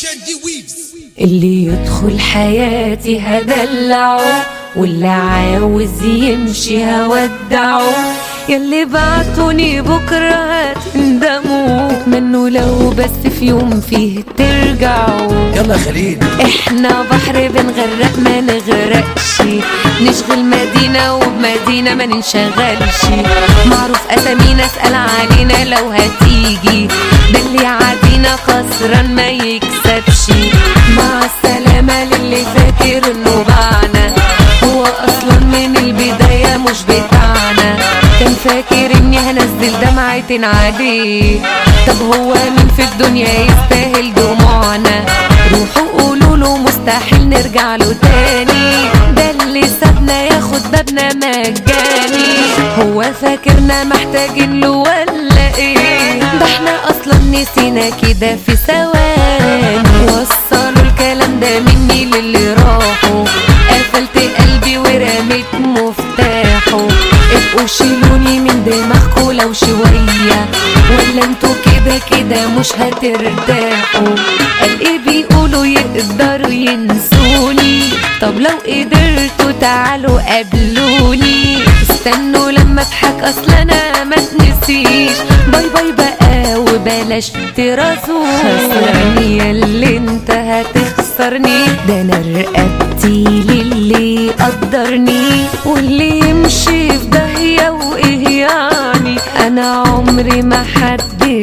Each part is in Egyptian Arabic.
شادي ويفز اللي يدخل حياتي هدلعه واللي عاوز يمشي هودعه يلي بعتوني بكرة هتندموا اتمنوا لو بس في يوم فيه ترجعوا يلا خليل احنا بحر بنغرق ما نغرقش نشغل مدينة وبمدينة ما ننشغلش معروف اسامينا اسأل علينا لو هتيجي ده اللي عادينا خسران ما يكسبش مع السلامة للي فاكر انه باعنا هو اصلا من البداية مش بتاعنا كان فاكر اني هنزل دمعة عليه طب هو مين في الدنيا يستاهل دموعنا روحوا قولوا له مستحيل نرجع له تاني ده اللي سابنا ياخد بابنا مجاني هو فاكرنا محتاجين له ولا ايه ده احنا اصلا نسينا كده في ثواني وصلوا الكلام ده مني للي راحوا قفلت قلبي ورميت مفتاحه ابقوا شيلوني من دماغكوا لو شوية ولا انتوا كده كده مش هترتاحوا قال ايه بيقولوا يقدروا ينسوني طب لو قدرتوا تعالوا قابلوني استنوا لما اضحك اصل انا ما تنسيش باي باي بقى وبلاش ترازوني خسرني ياللي انت هتخسرني ده انا رقبتي للي قدرني واللي يمشي في داهية وايه يعني انا عمري ما حد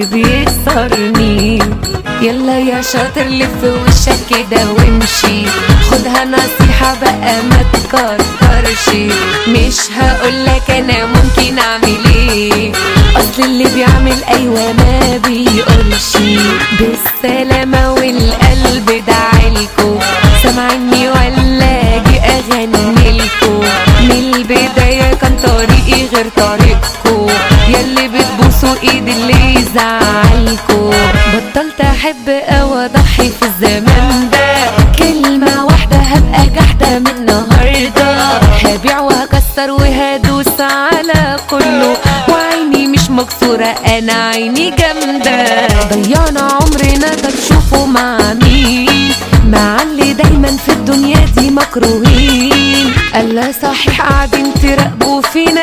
بيكسرني يلا يا شاطر لف وشك كده وامشي خدها نصيحة بقى ما تكترش مش هقولك انا ممكن اعمل ايه اصل اللي بيعمل ايوه ما بيقولش بالسلامة والقلب دعالكو سامعني ولا اجي اغنيلكو من البداية كان طريقي غير طريقكو ياللي بتبوسوا ايد اللي يزعلكو بطلت احب او اضحي في الزمان ده كلمة واحدة هبقى جحدة من النهاردة هبيع وهكسر وهدوس على كله وعيني مش مكسورة انا عيني جامدة ضيعنا عمرنا طب شوفوا مع مين مع اللي دايما في الدنيا دي مكروهين الله صحيح قاعدين تراقبوا فينا